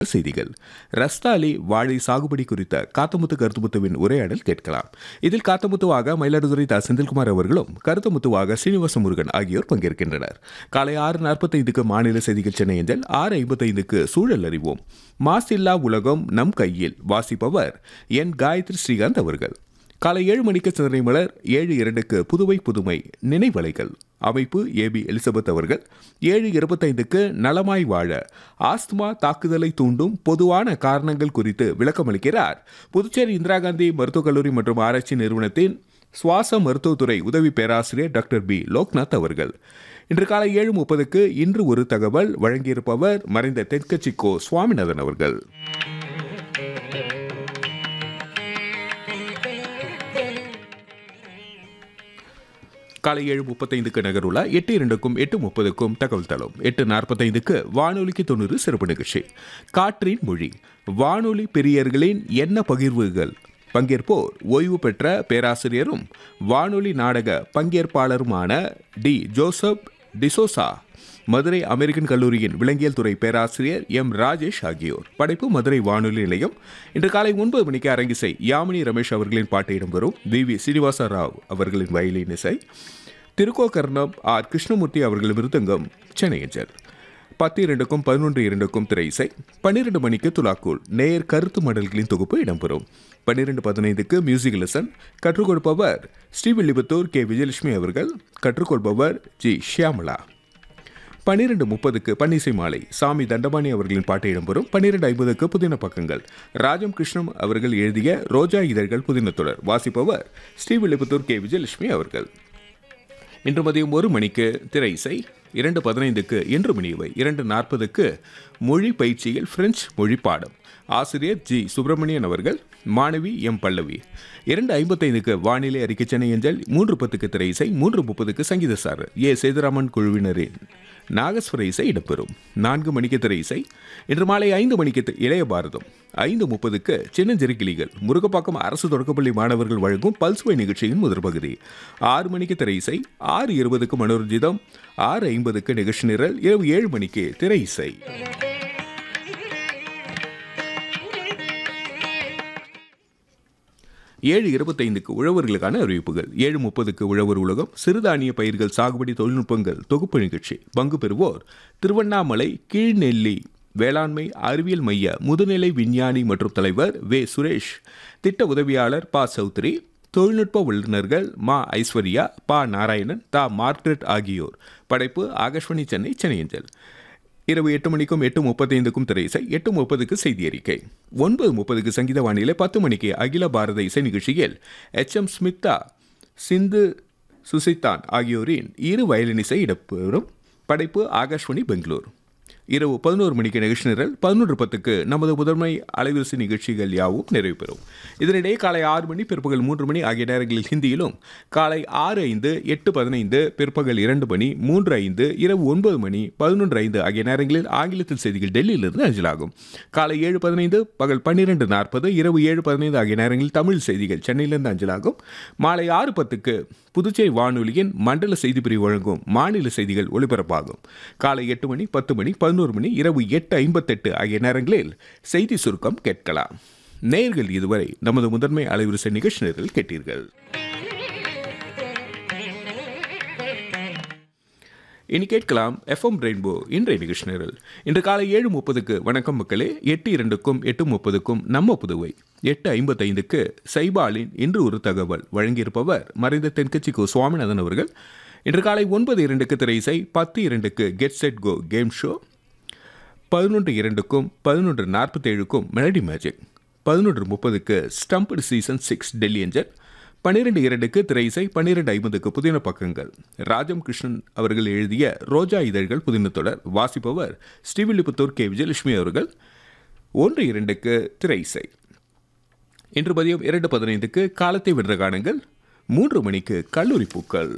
செய்திகள் ரஸ்தாலி வாழை சாகுபடி குறித்த காத்தமுத்து கருத்துமுத்துவின் உரையாடல் கேட்கலாம் இதில் காத்தமுத்துவாக மயிலாடுதுறை தா செந்தில்குமார் அவர்களும் கருத்தமுத்துவாக சீனிவாச முருகன் ஆகியோர் பங்கேற்கின்றனர் காலை ஆறு நாற்பத்தைந்துக்கு மாநில செய்திகள் சென்னை அஞ்சல் ஆறு ஐம்பத்தைந்துக்கு சூழல் அறிவோம் மாசில்லா உலகம் நம் கையில் வாசிப்பவர் என் காயத்ரி ஸ்ரீகாந்த் அவர்கள் காலை ஏழு மணிக்கு சிந்தனை மலர் ஏழு இரண்டுக்கு புதுவை புதுமை நினைவலைகள் அமைப்பு ஏபி எலிசபெத் அவர்கள் ஏழு இருபத்தைந்துக்கு நலமாய் வாழ ஆஸ்துமா தாக்குதலை தூண்டும் பொதுவான காரணங்கள் குறித்து விளக்கமளிக்கிறார் புதுச்சேரி இந்திரா காந்தி மருத்துவக் கல்லூரி மற்றும் ஆராய்ச்சி நிறுவனத்தின் சுவாச மருத்துவத்துறை உதவி பேராசிரியர் டாக்டர் பி லோக்நாத் அவர்கள் இன்று காலை ஏழு முப்பதுக்கு இன்று ஒரு தகவல் வழங்கியிருப்பவர் மறைந்த தென்கட்சி கோ சுவாமிநாதன் அவர்கள் காலை ஏழு முப்பத்தைந்துக்கு நகருலா எட்டு இரண்டுக்கும் எட்டு முப்பதுக்கும் தகவல் தளம் எட்டு நாற்பத்தைந்துக்கு வானொலிக்கு தொண்ணூறு சிறப்பு நிகழ்ச்சி காற்றின் மொழி வானொலி பெரியர்களின் என்ன பகிர்வுகள் பங்கேற்போர் ஓய்வு பெற்ற பேராசிரியரும் வானொலி நாடக பங்கேற்பாளருமான டி ஜோசப் டிசோசா மதுரை அமெரிக்கன் கல்லூரியின் விலங்கியல் துறை பேராசிரியர் எம் ராஜேஷ் ஆகியோர் படைப்பு மதுரை வானொலி நிலையம் இன்று காலை ஒன்பது மணிக்கு அரங்கிசை யாமினி ரமேஷ் அவர்களின் பாட்டு இடம்பெறும் வி வி சீனிவாச ராவ் அவர்களின் வயலின் இசை திருக்கோகர்ணம் ஆர் கிருஷ்ணமூர்த்தி அவர்கள் விருதங்கம் சென்னை அஞ்சல் பத்து இரண்டுக்கும் பதினொன்று இரண்டுக்கும் திரை இசை பன்னிரண்டு மணிக்கு துலாக்கூல் நேர் கருத்து மடல்களின் தொகுப்பு இடம்பெறும் பன்னிரண்டு பதினைந்துக்கு மியூசிக் லெசன் கற்றுக் கொடுப்பவர் ஸ்ரீவில்லிபுத்தூர் கே விஜயலட்சுமி அவர்கள் கற்றுக்கொள்பவர் ஜி ஷியாமலா பன்னிரண்டு முப்பதுக்கு பன்னிசை மாலை சாமி தண்டபாணி அவர்களின் பாட்டு இடம்பெறும் பன்னிரண்டு ஐம்பதுக்கு புதின பக்கங்கள் ராஜம் கிருஷ்ணம் அவர்கள் எழுதிய ரோஜா இதழ்கள் புதின தொடர் வாசிப்பவர் ஸ்ரீவில்லிபுத்தூர் கே விஜயலட்சுமி அவர்கள் இன்று மதியம் ஒரு மணிக்கு திரை இசை இரண்டு பதினைந்துக்கு இன்று மணியவை இரண்டு நாற்பதுக்கு மொழி பயிற்சியில் பிரெஞ்சு மொழி பாடம் ஆசிரியர் ஜி சுப்பிரமணியன் அவர்கள் மாணவி எம் பல்லவி இரண்டு ஐம்பத்தைந்துக்கு வானிலை அறிக்கை சென்னை அஞ்சல் மூன்று பத்துக்கு திரை இசை மூன்று முப்பதுக்கு சங்கீத சார் ஏ சேதுராமன் குழுவினரின் நாகஸ்வர இசை இடம்பெறும் நான்கு மணிக்கு திரை இசை இன்று மாலை ஐந்து மணிக்கு தி- இளைய பாரதம் ஐந்து முப்பதுக்கு சின்னஞ்சிறு கிளிகள் முருகப்பாக்கம் அரசு தொடக்கப்பள்ளி மாணவர்கள் வழங்கும் பல்சுவை நிகழ்ச்சியின் முதல் பகுதி ஆறு மணிக்கு திரை இசை ஆறு இருபதுக்கு மனோரஞ்சிதம் ஆறு ஐம்பதுக்கு நிகழ்ச்சி நிரல் இரவு ஏழு மணிக்கு திரை இசை ஏழு இருபத்தைந்துக்கு உழவர்களுக்கான அறிவிப்புகள் ஏழு முப்பதுக்கு உழவர் உலகம் சிறுதானிய பயிர்கள் சாகுபடி தொழில்நுட்பங்கள் தொகுப்பு நிகழ்ச்சி பங்கு பெறுவோர் திருவண்ணாமலை கீழ்நெல்லி வேளாண்மை அறிவியல் மைய முதுநிலை விஞ்ஞானி மற்றும் தலைவர் வே சுரேஷ் திட்ட உதவியாளர் ப சௌத்ரி தொழில்நுட்ப வல்லுநர்கள் மா ஐஸ்வர்யா ப நாராயணன் தா மார்க்ரெட் ஆகியோர் படைப்பு ஆகாஷ்வாணி சென்னை சென்னை அஞ்சல் இரவு எட்டு மணிக்கும் எட்டு முப்பத்தைந்துக்கும் திரை இசை எட்டு முப்பதுக்கு செய்தி அறிக்கை ஒன்பது முப்பதுக்கு சங்கீத வானிலை பத்து மணிக்கு அகில பாரத இசை நிகழ்ச்சியில் எச் எம் ஸ்மிதா சிந்து சுசித்தான் ஆகியோரின் இரு வயலின் இசை இடம்பெறும் படைப்பு ஆகாஷ்வாணி பெங்களூர் இரவு பதினோரு மணிக்கு நிகழ்ச்சி நிரல் பதினொன்று பத்துக்கு நமது முதன்மை அலைவரிசை நிகழ்ச்சிகள் யாவும் நிறைவு பெறும் இதனிடையே காலை ஆறு மணி பிற்பகல் மூன்று மணி ஆகிய நேரங்களில் ஹிந்தியிலும் காலை ஆறு ஐந்து எட்டு பதினைந்து பிற்பகல் இரண்டு மணி மூன்று ஐந்து இரவு ஒன்பது மணி பதினொன்று ஐந்து ஆகிய நேரங்களில் ஆங்கிலத்தில் செய்திகள் டெல்லியிலிருந்து அஞ்சலாகும் காலை ஏழு பதினைந்து பகல் பன்னிரெண்டு நாற்பது இரவு ஏழு பதினைந்து ஆகிய நேரங்களில் தமிழ் செய்திகள் சென்னையிலிருந்து அஞ்சலாகும் மாலை ஆறு பத்துக்கு புதுச்சேரி வானொலியின் மண்டல செய்தி பிரிவு வழங்கும் மாநில செய்திகள் ஒலிபரப்பாகும் காலை எட்டு மணி பத்து மணி பதினோரு மணி இரவு எட்டு ஐம்பத்தெட்டு ஆகிய நேரங்களில் செய்தி சுருக்கம் கேட்கலாம் நேயர்கள் இதுவரை நமது முதன்மை அலைவரிசை நிகழ்ச்சி நேரில் கேட்டீர்கள் இனி கேட்கலாம் எஃப்எம் ரெயின்போ இன்றைய நிகழ்ச்சி நேரல் இன்று காலை ஏழு முப்பதுக்கு வணக்கம் மக்களே எட்டு இரண்டுக்கும் எட்டு முப்பதுக்கும் நம்ம புதுவை எட்டு ஐம்பத்தைந்துக்கு சைபாலின் இன்று ஒரு தகவல் வழங்கியிருப்பவர் மறைந்த தென்கட்சி கோ சுவாமிநாதன் அவர்கள் இன்று காலை ஒன்பது இரண்டுக்கு திரை இசை பத்து இரண்டுக்கு get set go game show பதினொன்று இரண்டுக்கும் பதினொன்று நாற்பத்தேழுக்கும் மெலடி மேஜிக் பதினொன்று முப்பதுக்கு stumped season six Delhi angel பன்னிரெண்டு இரண்டுக்கு திரை இசை பன்னிரெண்டு ஐம்பதுக்கு புதின பக்கங்கள் ராஜம் கிருஷ்ணன் அவர்கள் எழுதிய ரோஜா இதழ்கள் புதின தொடர் வாசிப்பவர் ஸ்ரீவில்லிபுத்தூர் கே விஜயலட்சுமி அவர்கள் ஒன்று இரண்டுக்கு திரை இசை இன்று மதியம் இரண்டு பதினைந்துக்கு காலத்தை வென்ற காணுங்கள் மூன்று மணிக்கு கல்லூரி பூக்கள்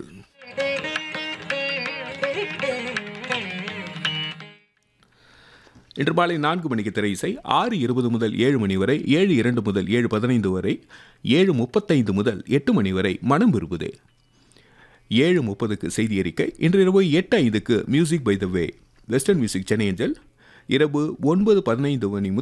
இன்று மாலை நான்கு மணிக்கு திரை இசை ஆறு இருபது முதல் ஏழு மணி வரை ஏழு இரண்டு முதல் ஏழு பதினைந்து வரை ஏழு முப்பத்தைந்து முதல் எட்டு மணி வரை மனம் விரும்புதே ஏழு முப்பதுக்கு செய்தி அறிக்கை இன்று இரவு எட்டு ஐந்துக்கு music by the way western music Chennai angel இரவு ஒன்பது பதினைந்து மணி முதல்